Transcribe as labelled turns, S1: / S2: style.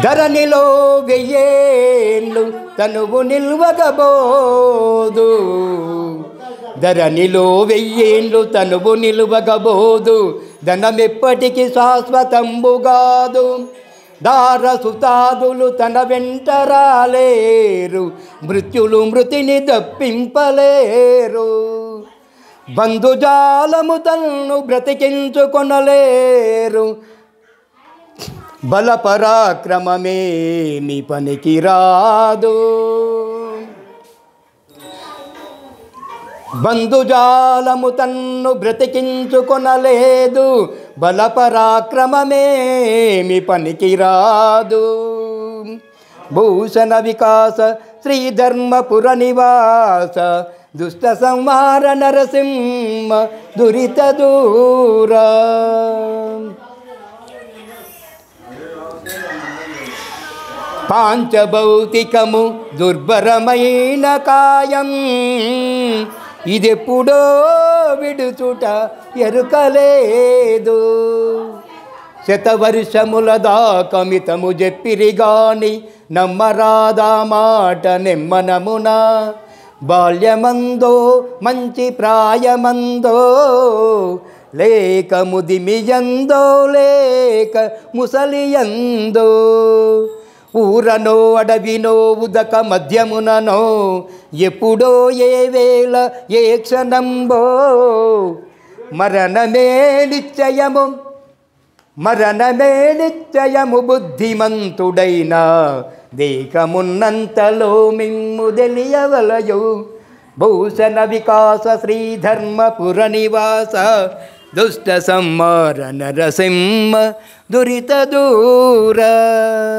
S1: ధరణిలో వెయ్యేళ్ళు తనువు నిల్వగబోదు ధరణిలో వెయ్యేళ్ళు తనువు నిలువగబోదు ధనమెప్పటికి శాశ్వతంబుగాదు దారసుతాదులు తన వెంట రాలేరు మృత్యులు మృతిని దప్పింపలేరు బంధుజాలము తన్ను బ్రతికించుకొనలేరు బలపరాక్రమమేమి పనికి రాదు బంధుజాలము తన్ను బ్రతికించుకొనలేదు బలపరాక్రమమేమి పనికి రాదు భూషణ వికాస శ్రీధర్మపుర నివాస దుష్ట సంహార నరసింహ దురిత దూరా పాంచభౌతికము దుర్భరమైన కాయం ఇదెప్పుడో విడుచుట ఎరుకలేదు శతవర్షముల దాకమితము చెప్పిరి గాని నమ్మరాదా మాట నెమ్మనమున బాల్యమందో మంచి ప్రాయమందో లేక ముదిమియందో లేక ముసలియందో ఊరనో అడవినో ఉదక మధ్యముననో ఎప్పుడో ఏ వేళ ఏ క్షణంబో మరణమే నిశ్చయము మరణమే నిశ్చయము బుద్ధిమంతుడైన దేకమున్నంతలో మిమ్ము తెలియవలయు భూషణ వికాస శ్రీధర్మపుర నివాస దుష్ట సంహార నరసింహ దురిత దూర